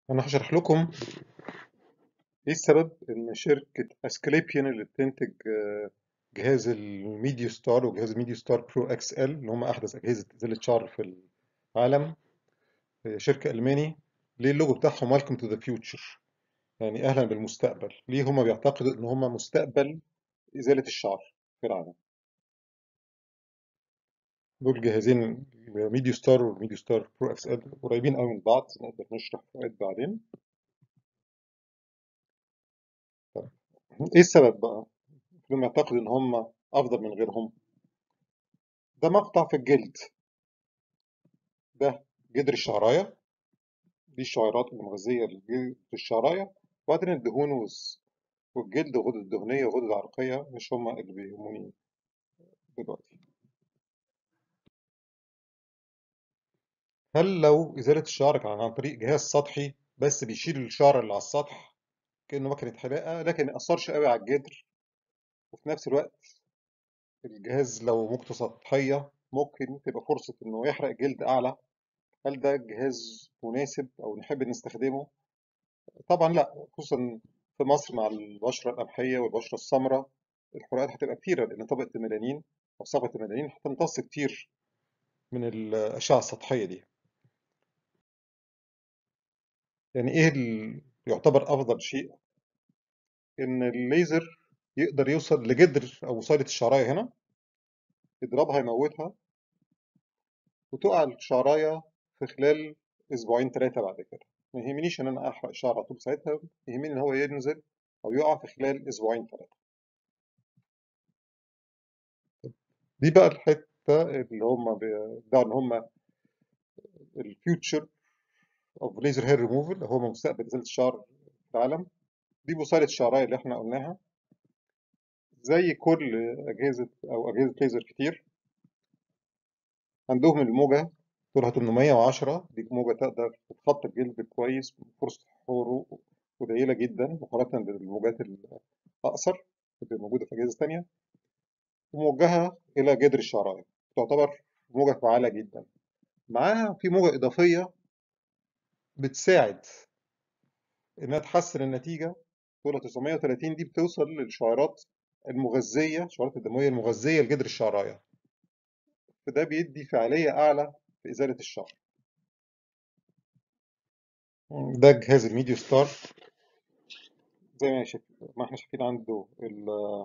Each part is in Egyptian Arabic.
أنا هشرح لكم إيه السبب إن شركة أسكليبيان اللي بتنتج آه، جهاز الميديو ستار وجهاز الميديو ستار برو اكس ال اللي هم أحدث أجهزة إزالة شعر في العالم هي شركة ألماني ليه اللوجو بتاعهم ويلكم تو ذا فيوتشر يعني أهلا بالمستقبل ليه هم بيعتقدوا إن هم مستقبل إزالة الشعر في العالم دول جهازين ميديو ستار والميديو ستار برو اكس ال قريبين قوي من بعض نقدر نشرح فوائد بعدين طيب. ايه السبب بقى لما يعتقدوا ان هم افضل من غيرهم ده مقطع في الجلد ده جدر الشعرايه دي الشعيرات المغذيه للجلد في الشعرايه وبعدين الدهون والس- والجلد والغدد الدهنيه والغدد العرقيه مش هم اللي بيهموني دلوقتي هل لو ازاله الشعر كان عن طريق جهاز سطحي بس بيشيل الشعر اللي على السطح كانه مكنه حلاقه لكن ما ياثرش قوي على الجدر وفي نفس الوقت الجهاز لو موجته سطحيه ممكن تبقى فرصه انه يحرق جلد اعلى هل ده جهاز مناسب او نحب نستخدمه طبعا لا خصوصا في مصر مع البشره القمحيه والبشره السمراء الحرقات هتبقى كتيره لان طبقه الميلانين او صبغه الميلانين هتمتص كتير من الاشعه السطحيه دي يعني ايه اللي يعتبر افضل شيء ان الليزر يقدر يوصل لجدر او وصيله الشعرايه هنا يضربها يموتها وتقع الشعرايه في خلال اسبوعين ثلاثه بعد كده ما يهمنيش ان انا احرق الشعر على طول ساعتها يهمني ان هو ينزل او يقع في خلال اسبوعين ثلاثه دي بقى الحته اللي هم بيدعوا ان هم الفيوتشر اوف ليزر هير ريموفل هو مستقبل ازاله الشعر في العالم دي بصيله الشعرايه اللي احنا قلناها زي كل اجهزه او اجهزه ليزر كتير عندهم الموجه طولها 810 دي موجه تقدر تتخطى الجلد كويس فرصه حروق قليله جدا مقارنه بالموجات الاقصر اللي موجوده في اجهزه ثانيه وموجهه الى جدر الشعرايه تعتبر موجه فعاله جدا معاها في موجه اضافيه بتساعد انها تحسن النتيجه طولها 930 دي بتوصل للشعيرات المغذيه الشعيرات الدمويه المغذيه لجدر الشعرايه فده بيدي فعاليه اعلى في ازاله الشعر ده جهاز الميديو ستار زي ما شايف ما احنا شايفين عنده ال-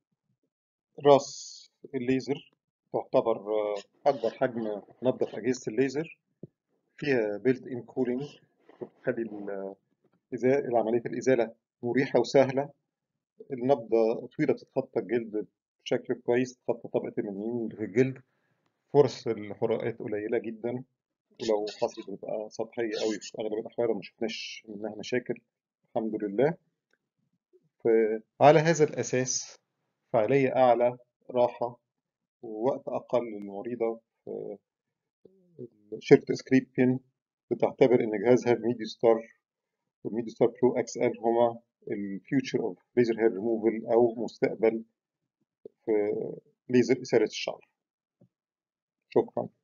راس الليزر تعتبر آه، اكبر حجم نبضه في اجهزه الليزر فيها بيلت ان كولينج تخلي ال- إزا- عمليه الازاله مريحه وسهله النبضه طويله بتتخطى الجلد بشكل كويس تتخطى طبقه الميلانين اللي في الجلد فرص الحرقات قليله جدا ولو حصلت بتبقى سطحيه قوي في اغلب الاحوال وما شفناش منها مشاكل الحمد لله فعلى هذا الاساس فعاليه اعلى راحه ووقت أقل للمريضة في شركة سكريبين بتعتبر إن جهازها الميديو ستار والميديو ستار برو اكس ال هما الفيوتشر اوف ليزر هير ريموفل أو مستقبل في ليزر إزالة الشعر شكرا